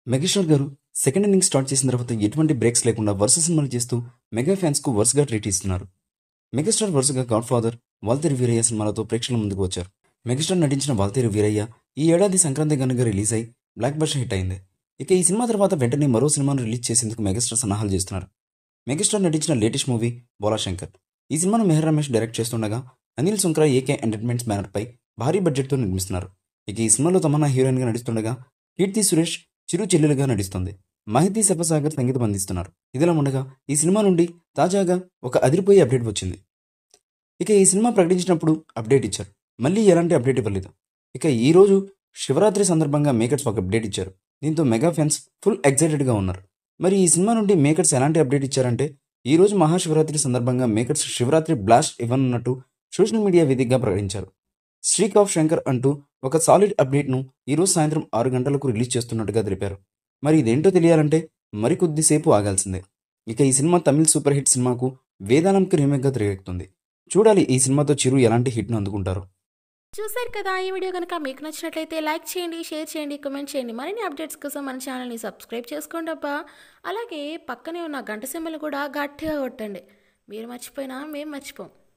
megastar గారు second inning start చేసిన తర్వాత ఎటువంటి బ్రేక్స్ లేకుండా వరుస సినిమాలు చేస్తూ మెగా ఫ్యాన్స్ కు వరుసగా ట్రీట్ ఇస్తున్నారు మెగాస్టార్ వరుసగా గాడ్ ఫాదర్ వాల్తేరు వీరయ్య సినిమాలతో ప్రేక్షకుల ముందుకు వచ్చారు మెగాస్టార్ నటించిన వాల్తేరు వీరయ్య ఈ ఏడాది సంక్రాంతి గనుక రిలీజ్ అయి బ్లాక్ బస్టర్ హిట్ అయింది ఇక ఈ సినిమా తర్వాత వెంటనే మరో సినిమాను రిలీజ్ చేసేందుకు మెగాస్టార్ సన్నాహాలు చేస్తున్నారు మెగాస్టార్ నటించిన లేటెస్ట్ మూవీ బోలాశంకర్ ఈ సినిమాను మెహర్ రమేష్ డైరెక్ట్ చేస్తుండగా Anil Sunkara AK entertainments banner పై భారీ బడ్జెట్తో నిర్మిస్తున్నారు ఇక ఈ సినిమాలో తమన్నా హీరోయిన్ గా నటిస్తుండగా కీర్తి సురేష్ చిరు చెల్లెలుగా నటిస్తుంది మహితి సర్వసాగర్ సంగీతం అందిస్తున్నారు ఇదిలా ఉండగా ఈ సినిమా నుండి తాజాగా ఒక అదిరిపోయే అప్డేట్ వచ్చింది ఇక ఈ సినిమా ప్రకటించినప్పుడు అప్డేట్ ఇచ్చారు మళ్ళీ ఎలాంటి అప్డేట్ ఇవ్వలేదు ఇక ఈ రోజు శివరాత్రి సందర్భంగా మేకర్స్ ఒక అప్డేట్ ఇచ్చారు దీంతో మెగా ఫ్యాన్స్ ఫుల్ ఎక్సైటెడ్గా ఉన్నారు మరి ఈ సినిమా నుండి మేకర్స్ ఎలాంటి అప్డేట్ ఇచ్చారంటే ఈ రోజు మహాశివరాత్రి సందర్భంగా మేకర్స్ శివరాత్రి బ్లాస్ట్ ఇవ్వనున్నట్టు సోషల్ మీడియా వేదికగా ప్రకటించారు స్ట్రీక్ ఆఫ్ శంకర్ అంటూ ఒక సాలిడ్ అప్డేట్ను ఈ రోజు సాయంత్రం ఆరు గంటలకు రిలీజ్ చేస్తున్నట్టుగా తెలిపారు మరి ఇదేంటో తెలియాలంటే మరికొద్దిసేపు ఆగాల్సిందే ఇక ఈ సినిమా తమిళ సూపర్ హిట్ సినిమాకు వేదాలంకి రీమేక్గా తిరిగెక్కుతుంది చూడాలి ఈ సినిమాతో చిరు ఎలాంటి హిట్ను అందుకుంటారు చూశారు కదా ఈ వీడియో కనుక మీకు నచ్చినట్లయితే లైక్ చేయండి షేర్ చేయండి కామెంట్ చేయండి మరిన్ని అప్డేట్స్ కోసం మన ఛానల్ని సబ్స్క్రైబ్ చేసుకోండి అబ్బా అలాగే పక్కనే ఉన్న గంట సింబల్ కూడా గట్టిగా కొట్టండి మీరు మర్చిపోయినా మేము మర్చిపోం